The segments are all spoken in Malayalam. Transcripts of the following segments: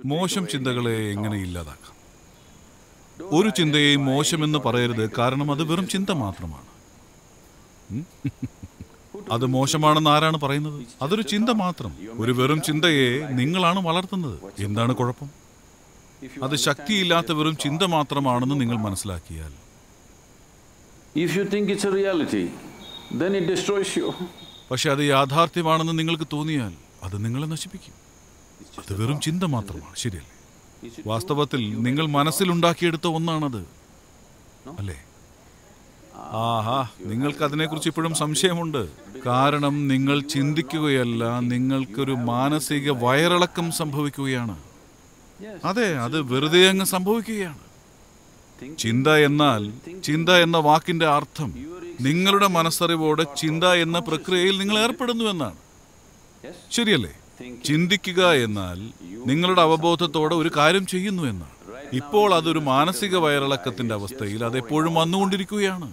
മോശം ചിന്തകളെ എങ്ങനെ ഇല്ലാതാക്കാം ഒരു ചിന്തയെയും മോശമെന്ന് പറയരുത് കാരണം അത് വെറും ചിന്ത മാത്രമാണ് ഉം? അത് മോശമാണെന്ന് ആരാണ് പറയുന്നത് അതൊരു ചിന്ത മാത്രം ഒരു വെറും ചിന്തയെ നിങ്ങളാണ് വളർത്തുന്നത് എന്താണ് കുഴപ്പം അത് ശക്തിയില്ലാത്ത വെറും ചിന്ത മാത്രമാണെന്ന് നിങ്ങൾ മനസ്സിലാക്കിയാൽ If you think it's a reality, then it destroys you. പക്ഷെ അത് യാഥാർത്ഥ്യമാണെന്ന് നിങ്ങൾക്ക് തോന്നിയാൽ അത് നിങ്ങളെ നശിപ്പിക്കും അത് വെറും ചിന്ത മാത്രമാണ് ശരിയല്ലേ വാസ്തവത്തിൽ നിങ്ങൾ മനസ്സിലുണ്ടാക്കിയെടുത്ത ഒന്നാണത് അല്ലേ ആഹാ നിങ്ങൾക്ക് അതിനെക്കുറിച്ച് ഇപ്പോഴും സംശയമുണ്ട് കാരണം നിങ്ങൾ ചിന്തിക്കുകയല്ല നിങ്ങൾക്കൊരു മാനസിക വയറിളക്കം സംഭവിക്കുകയാണ് അതെ അത് വെറുതെ അങ്ങ് സംഭവിക്കുകയാണ് ചിന്ത എന്നാൽ ചിന്ത എന്ന വാക്കിന്റെ അർത്ഥം നിങ്ങളുടെ മനസ്സറിവോടെ ചിന്ത എന്ന പ്രക്രിയയിൽ നിങ്ങൾ ഏർപ്പെടുന്നു എന്നാണ് ശരിയല്ലേ ചിന്തിക്കുക എന്നാൽ നിങ്ങളുടെ അവബോധത്തോടെ ഒരു കാര്യം ചെയ്യുന്നു എന്നാണ് ഇപ്പോൾ അതൊരു മാനസിക വയറിളക്കത്തിന്റെ അവസ്ഥയിൽ അത് എപ്പോഴും വന്നുകൊണ്ടിരിക്കുകയാണ്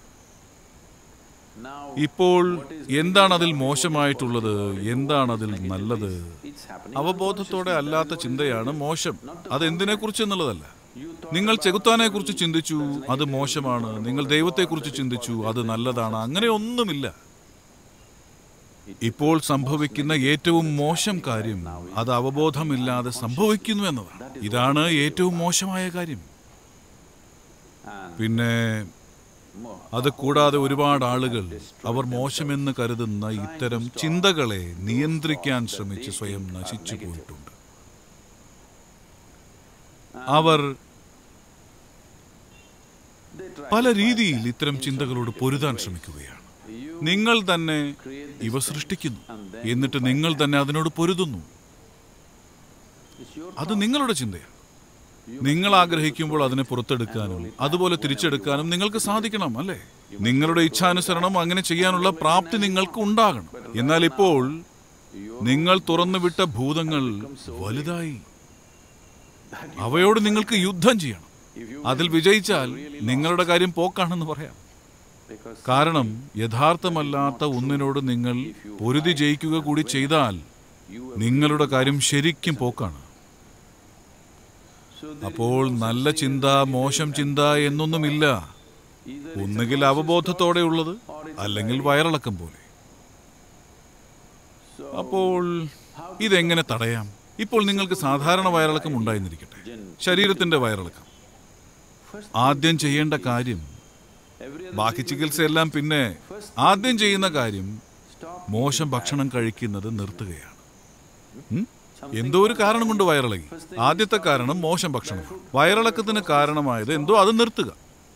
Now, ഇപ്പോൾ എന്താണ് അതിൽ മോശമായിട്ടുള്ളത് എന്താണ് അതിൽ നല്ലത് it's happening. അവബോധത്തോടെ അല്ലാത്ത ചിന്തയാണ് മോശം അത് എന്തിനെ കുറിച്ച് എന്നുള്ളതല്ല നിങ്ങൾ ചെകുത്താനെ കുറിച്ച് ചിന്തിച്ചു അത് മോശമാണ് നിങ്ങൾ ദൈവത്തെക്കുറിച്ച് ചിന്തിച്ചു അത് നല്ലതാണ് അങ്ങനെ ഒന്നുമില്ല ഇപ്പോൾ സംഭവിക്കുന്ന ഏറ്റവും മോശം കാര്യം അത് അവബോധമില്ലാതെ സംഭവിക്കുന്നു എന്നതാണ് ഇതാണ് ഏറ്റവും മോശമായ കാര്യം പിന്നെ അത് കൂടാതെ ഒരുപാട് ആളുകൾ അവർ മോശമെന്ന് കരുതുന്ന ഇത്തരം ചിന്തകളെ നിയന്ത്രിക്കാൻ ശ്രമിച്ച് സ്വയം നശിച്ചു പോയിട്ടുണ്ട് അവർ പല രീതിയിൽ ഇത്തരം ചിന്തകളോട് പൊരുതാൻ ശ്രമിക്കുകയാണ് നിങ്ങൾ തന്നെ ഇവ സൃഷ്ടിക്കുന്നു എന്നിട്ട് നിങ്ങൾ തന്നെ അതിനോട് പൊരുതുന്നു അത് നിങ്ങളുടെ ചിന്തയാണ് നിങ്ങൾ ആഗ്രഹിക്കുമ്പോൾ അതിനെ പുറത്തെടുക്കാനും അതുപോലെ തിരിച്ചെടുക്കാനും നിങ്ങൾക്ക് സാധിക്കണം അല്ലേ നിങ്ങളുടെ ഇച്ഛാനുസരണം അങ്ങനെ ചെയ്യാനുള്ള പ്രാപ്തി നിങ്ങൾക്ക് ഉണ്ടാകണം എന്നാൽ ഇപ്പോൾ നിങ്ങൾ തുറന്നുവിട്ട ഭൂതങ്ങൾ വലുതായി അവയോട് നിങ്ങൾക്ക് യുദ്ധം ചെയ്യണം അതിൽ വിജയിച്ചാൽ നിങ്ങളുടെ കാര്യം പോക്കാണെന്ന് പറയാം കാരണം യഥാർത്ഥമല്ലാത്ത ഒന്നിനോട് നിങ്ങൾ പൊരുതി ജയിക്കുക കൂടി ചെയ്താൽ നിങ്ങളുടെ കാര്യം ശരിക്കും പോക്കാണ് അപ്പോൾ നല്ല ചിന്ത മോശം ചിന്ത എന്നൊന്നുമില്ല ഒന്നുകിൽ അവബോധത്തോടെയുള്ളത് അല്ലെങ്കിൽ വയറിളക്കം പോലെ അപ്പോൾ ഇതെങ്ങനെ തടയാം ഇപ്പോൾ നിങ്ങൾക്ക് സാധാരണ വയറിളക്കം ഉണ്ടായിരുന്നിരിക്കട്ടെ ശരീരത്തിന്റെ വയറിളക്കം ആദ്യം ചെയ്യേണ്ട കാര്യം ബാക്കി ചികിത്സയെല്ലാം പിന്നെ ആദ്യം ചെയ്യുന്ന കാര്യം മോശം ഭക്ഷണം കഴിക്കുന്നത് നിർത്തുകയാണ് ഉം? എന്തോ ഒരു കാരണം കൊണ്ട് വയറിളകി ആദ്യത്തെ കാരണം മോശം ഭക്ഷണം വയറിളക്കത്തിന് കാരണമായത് എന്തോ അത് നിർത്തുക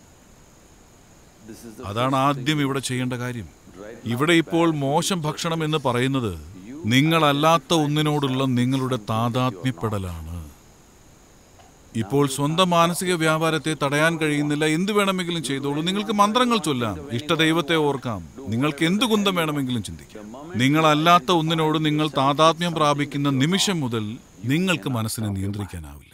അതാണ് ആദ്യം ഇവിടെ ചെയ്യേണ്ട കാര്യം ഇവിടെ ഇപ്പോൾ മോശം ഭക്ഷണം എന്ന് പറയുന്നത് നിങ്ങളല്ലാത്ത ഒന്നിനോടുള്ള നിങ്ങളുടെ താതാത്മ്യപ്പെടലാണ് ഇപ്പോൾ സ്വന്തം മാനസിക വ്യാപാരത്തെ തടയാൻ കഴിയുന്നില്ല എന്ത് വേണമെങ്കിലും ചെയ്തോളൂ നിങ്ങൾക്ക് മന്ത്രങ്ങൾ ചൊല്ലാം ഇഷ്ടദൈവത്തെ ഓർക്കാം നിങ്ങൾക്ക് എന്ത് കുന്തം വേണമെങ്കിലും ചിന്തിക്കാം നിങ്ങളല്ലാത്ത ഒന്നിനോട് നിങ്ങൾ താതാത്മ്യം പ്രാപിക്കുന്ന നിമിഷം മുതൽ നിങ്ങൾക്ക് മനസ്സിനെ നിയന്ത്രിക്കാനാവില്ല